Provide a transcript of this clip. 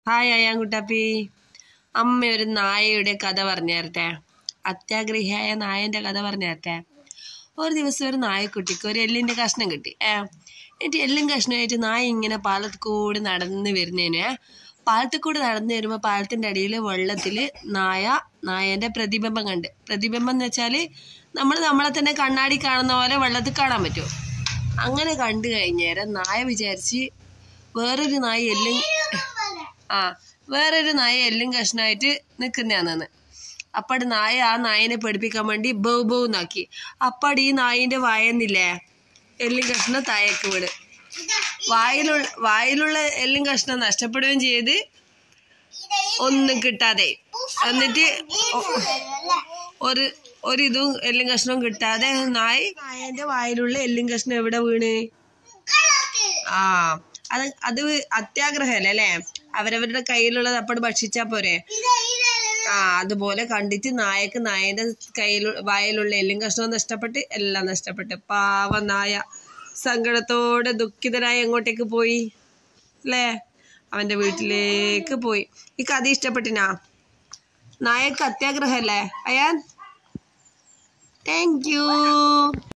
hi അയ്യാൻകുട്ടാപ്പി അമ്മ ഒരു നായയുടെ കഥ പറഞ്ഞു തരട്ടെ അത്യാഗ്രഹിയായ നായന്റെ കഥ പറഞ്ഞു തരട്ടെ ഒരു ദിവസം ഒരു നായക്കുട്ടിക്ക് ഒരു എല്ലിന്റെ കഷ്ണം കിട്ടി ഏ എന്നിട്ട് എല്ലും കഷ്ണമായിട്ട് നായ ഇങ്ങനെ പാലത്തിൽ കൂടി നടന്ന് വരുന്നതിന് പാലത്തിൽ കൂടി നടന്നു വരുമ്പോൾ പാലത്തിന്റെ അടിയിൽ വെള്ളത്തിൽ നായ നായന്റെ പ്രതിബിംബം കണ്ട് പ്രതിബിംബം എന്ന് വെച്ചാൽ നമ്മൾ നമ്മളെ തന്നെ കണ്ണാടി കാണുന്ന പോലെ വെള്ളത്തിൽ കാണാൻ പറ്റും അങ്ങനെ കണ്ടു കഴിഞ്ഞേരം നായ വിചാരിച്ച് വേറൊരു നായ എല്ലും ആ വേറൊരു നായ എല്ലും കഷ്ണമായിട്ട് നിൽക്കുന്നതാണെന്ന് അപ്പാട് നായ ആ നായനെ പേടിപ്പിക്കാൻ വേണ്ടി ബൗ ബൗ നാക്കി അപ്പാട് ഈ നായിന്റെ വായന്നില്ലേ എല്ലും കഷ്ണം താഴേക്ക് വീട് വായിലുള്ള വായിലുള്ള എല്ലും കഷ്ണം നഷ്ടപ്പെടുകയും ചെയ്ത് ഒന്നും കിട്ടാതെ എന്നിട്ട് ഒ- ഒരു ഒരു ഇതും എല്ലും കഷ്ണവും കിട്ടാതെ നായി നായന്റെ വായിലുള്ള എല്ലും കഷ്ണം എവിടെ വീണ് ആ അത് അത് അത്യാഗ്രഹമല്ലേ അല്ലേ അവരവരുടെ കയ്യിലുള്ളത് അപ്പട് ഭക്ഷിച്ചാ പോരെ ആ അതുപോലെ കണ്ടിട്ട് നായക്ക് നായന്റെ കയ്യിൽ വായിലുള്ള എല്ലും കഷ്ണവും നഷ്ടപ്പെട്ട് എല്ലാം നഷ്ടപ്പെട്ട് പാവ നായ സങ്കടത്തോടെ ദുഃഖിതനായി എങ്ങോട്ടേക്ക് പോയി അല്ലേ അവന്റെ വീട്ടിലേക്ക് പോയി ഈ കഥ ഇഷ്ടപ്പെട്ടിനാ നായക്ക് അത്യാഗ്രഹമല്ലേ അയാൻ താങ്ക് യു